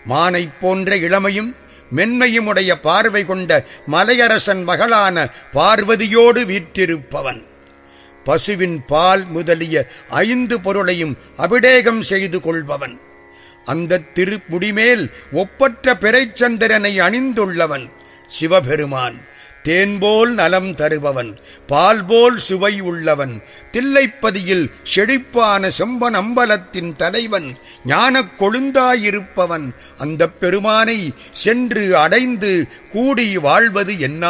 மானைப் போன்ற இளமையும் மென்மையும் உடைய பார்வை கொண்ட மலையரசன் மகளான பார்வதியோடு வீற்றிருப்பவன் பசுவின் பால் முதலிய ஐந்து பொருளையும் அபிடேகம் செய்து கொள்பவன் அந்த திருமுடிமேல் ஒப்பற்ற பிறைச்சந்திரனை அணிந்துள்ளவன் சிவபெருமான் தேன்போல் நலம் தருபவன் பால்போல் சுவை உள்ளவன் தில்லைப்பதியில் செழிப்பான செம்பன் அம்பலத்தின் தலைவன் ஞானக் கொழுந்தாயிருப்பவன் அந்த பெருமானை சென்று அடைந்து கூடி வாழ்வது என்ன